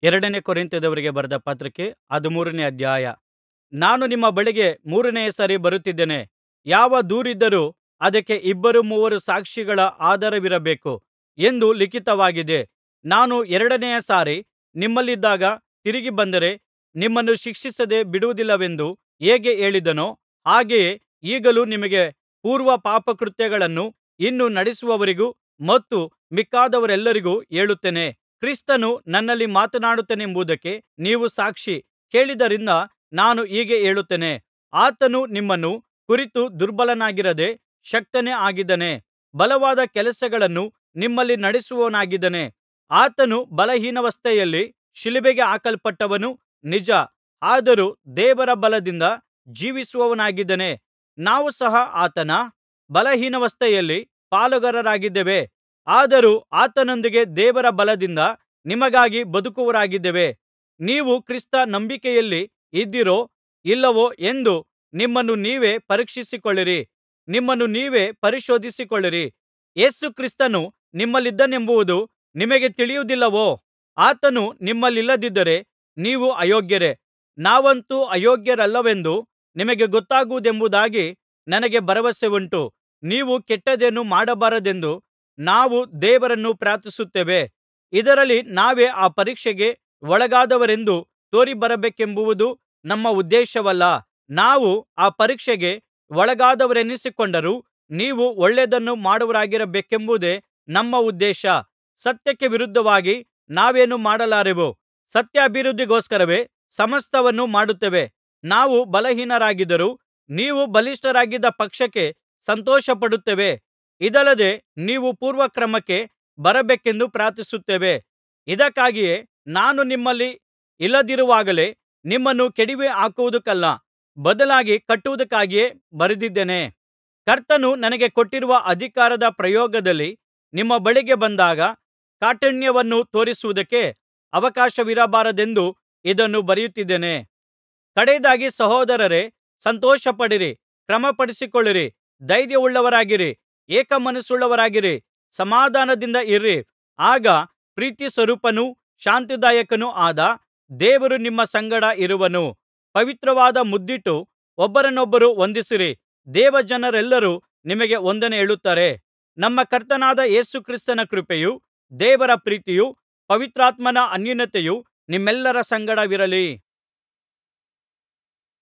ಎರಡನೇ ಕೊರಿಂಥದವರಿಗೆ ಬರೆದ ಪತ್ರಿಕೆ ಹದಿಮೂರನೇ ಅಧ್ಯಾಯ ನಾನು ನಿಮ್ಮ ಬಳಿಗೆ ಮೂರನೆಯ ಸಾರಿ ಬರುತ್ತಿದ್ದೇನೆ ಯಾವ ದೂರಿದ್ದರೂ ಅದಕ್ಕೆ ಇಬ್ಬರು ಮೂವರು ಸಾಕ್ಷಿಗಳ ಆಧಾರವಿರಬೇಕು ಎಂದು ಲಿಖಿತವಾಗಿದೆ ನಾನು ಎರಡನೆಯ ಸಾರಿ ನಿಮ್ಮಲ್ಲಿದ್ದಾಗ ತಿರುಗಿ ಬಂದರೆ ನಿಮ್ಮನ್ನು ಶಿಕ್ಷಿಸದೆ ಬಿಡುವುದಿಲ್ಲವೆಂದು ಹೇಗೆ ಹೇಳಿದೆನೋ ಹಾಗೆಯೇ ಈಗಲೂ ನಿಮಗೆ ಪೂರ್ವ ಪಾಪಕೃತ್ಯಗಳನ್ನು ಇನ್ನೂ ನಡೆಸುವವರಿಗೂ ಮತ್ತು ಮಿಕ್ಕಾದವರೆಲ್ಲರಿಗೂ ಹೇಳುತ್ತೇನೆ ಕ್ರಿಸ್ತನು ನನ್ನಲ್ಲಿ ಮಾತನಾಡುತ್ತಾನೆಂಬುದಕ್ಕೆ ನೀವು ಸಾಕ್ಷಿ ಕೇಳಿದ್ದರಿಂದ ನಾನು ಹೀಗೆ ಹೇಳುತ್ತೇನೆ ಆತನು ನಿಮ್ಮನ್ನು ಕುರಿತು ದುರ್ಬಲನಾಗಿರದೆ ಶಕ್ತನೇ ಆಗಿದ್ದಾನೆ ಬಲವಾದ ಕೆಲಸಗಳನ್ನು ನಿಮ್ಮಲ್ಲಿ ನಡೆಸುವವನಾಗಿದ್ದಾನೆ ಆತನು ಬಲಹೀನಾವಸ್ಥೆಯಲ್ಲಿ ಶಿಲುಬೆಗೆ ಹಾಕಲ್ಪಟ್ಟವನು ನಿಜ ಆದರೂ ದೇವರ ಬಲದಿಂದ ಜೀವಿಸುವವನಾಗಿದ್ದಾನೆ ನಾವು ಸಹ ಆತನ ಬಲಹೀನಾವಸ್ಥೆಯಲ್ಲಿ ಪಾಲುಗಾರರಾಗಿದ್ದೇವೆ ಆದರೂ ಆತನೊಂದಿಗೆ ದೇವರ ಬಲದಿಂದ ನಿಮಗಾಗಿ ಬದುಕುವವರಾಗಿದ್ದೇವೆ ನೀವು ಕ್ರಿಸ್ತ ನಂಬಿಕೆಯಲ್ಲಿ ಇದ್ದೀರೋ ಇಲ್ಲವೋ ಎಂದು ನಿಮ್ಮನ್ನು ನೀವೇ ಪರೀಕ್ಷಿಸಿಕೊಳ್ಳಿರಿ ನಿಮ್ಮನ್ನು ನೀವೇ ಪರಿಶೋಧಿಸಿಕೊಳ್ಳಿರಿ ಯೇಸು ಕ್ರಿಸ್ತನು ನಿಮ್ಮಲ್ಲಿದ್ದಾನೆಂಬುದು ನಿಮಗೆ ತಿಳಿಯುವುದಿಲ್ಲವೋ ಆತನು ನಿಮ್ಮಲ್ಲಿಲ್ಲದಿದ್ದರೆ ನೀವು ಅಯೋಗ್ಯರೇ ನಾವಂತೂ ಅಯೋಗ್ಯರಲ್ಲವೆಂದು ನಿಮಗೆ ಗೊತ್ತಾಗುವುದೆಂಬುದಾಗಿ ನನಗೆ ಭರವಸೆಯುಂಟು ನೀವು ಕೆಟ್ಟದ್ದೇನೂ ಮಾಡಬಾರದೆಂದು ನಾವು ದೇವರನ್ನು ಪ್ರಾರ್ಥಿಸುತ್ತೇವೆ ಇದರಲ್ಲಿ ನಾವೇ ಆ ಪರೀಕ್ಷೆಗೆ ಒಳಗಾದವರೆಂದು ತೋರಿಬರಬೇಕೆಂಬುದು ನಮ್ಮ ಉದ್ದೇಶವಲ್ಲ ನಾವು ಆ ಪರೀಕ್ಷೆಗೆ ಒಳಗಾದವರೆನಿಸಿಕೊಂಡರೂ ನೀವು ಒಳ್ಳೆಯದನ್ನು ಮಾಡುವವರಾಗಿರಬೇಕೆಂಬುದೇ ನಮ್ಮ ಉದ್ದೇಶ ಸತ್ಯಕ್ಕೆ ವಿರುದ್ಧವಾಗಿ ನಾವೇನೂ ಮಾಡಲಾರೆವು ಸತ್ಯಾಭಿವೃದ್ಧಿಗೋಸ್ಕರವೇ ಸಮಸ್ತವನ್ನು ಮಾಡುತ್ತೇವೆ ನಾವು ಬಲಹೀನರಾಗಿದ್ದರೂ ನೀವು ಬಲಿಷ್ಠರಾಗಿದ್ದ ಪಕ್ಷಕ್ಕೆ ಸಂತೋಷಪಡುತ್ತೇವೆ ಇದಲ್ಲದೆ ನೀವು ಪೂರ್ವಕ್ರಮಕ್ಕೆ ಬರಬೇಕೆಂದು ಪ್ರಾರ್ಥಿಸುತ್ತೇವೆ ಇದಕ್ಕಾಗಿಯೇ ನಾನು ನಿಮ್ಮಲ್ಲಿ ಇಲ್ಲದಿರುವಾಗಲೇ ನಿಮ್ಮನ್ನು ಕೆಡವಿಹಾಕುವುದಕ್ಕಲ್ಲ ಬದಲಾಗಿ ಕಟ್ಟುವುದಕ್ಕಾಗಿಯೇ ಬರೆದಿದ್ದೇನೆ ಕರ್ತನು ನನಗೆ ಕೊಟ್ಟಿರುವ ಅಧಿಕಾರದ ಪ್ರಯೋಗದಲ್ಲಿ ನಿಮ್ಮ ಬಳಿಗೆ ಬಂದಾಗ ಕಾಠಿಣ್ಯವನ್ನು ತೋರಿಸುವುದಕ್ಕೆ ಅವಕಾಶವಿರಬಾರದೆಂದು ಇದನ್ನು ಬರೆಯುತ್ತಿದ್ದೇನೆ ಕಡೆಯದಾಗಿ ಸಹೋದರರೇ ಸಂತೋಷಪಡಿರಿ ಕ್ರಮಪಡಿಸಿಕೊಳ್ಳಿರಿ ಧೈರ್ಯವುಳ್ಳವರಾಗಿರಿ ಏಕಮನಸ್ಸುಳ್ಳವರಾಗಿರಿ ಸಮಾಧಾನದಿಂದ ಇರಿ ಆಗ ಪ್ರೀತಿಸ್ವರೂಪನೂ ಶಾಂತಿದಾಯಕನೂ ಆದ ದೇವರು ನಿಮ್ಮ ಸಂಗಡ ಇರುವನು ಪವಿತ್ರವಾದ ಮುದ್ದಿಟ್ಟು ಒಬ್ಬರನ್ನೊಬ್ಬರು ವಂದಿಸಿರಿ ದೇವಜನರೆಲ್ಲರೂ ನಿಮಗೆ ವಂದನೆ ಹೇಳುತ್ತಾರೆ ನಮ್ಮ ಕರ್ತನಾದ ಯೇಸು ಕ್ರಿಸ್ತನ ಕೃಪೆಯೂ ದೇವರ ಪ್ರೀತಿಯೂ ಪವಿತ್ರಾತ್ಮನ ಅನ್ಯೋನ್ಯತೆಯೂ ನಿಮ್ಮೆಲ್ಲರ ಸಂಗಡವಿರಲಿ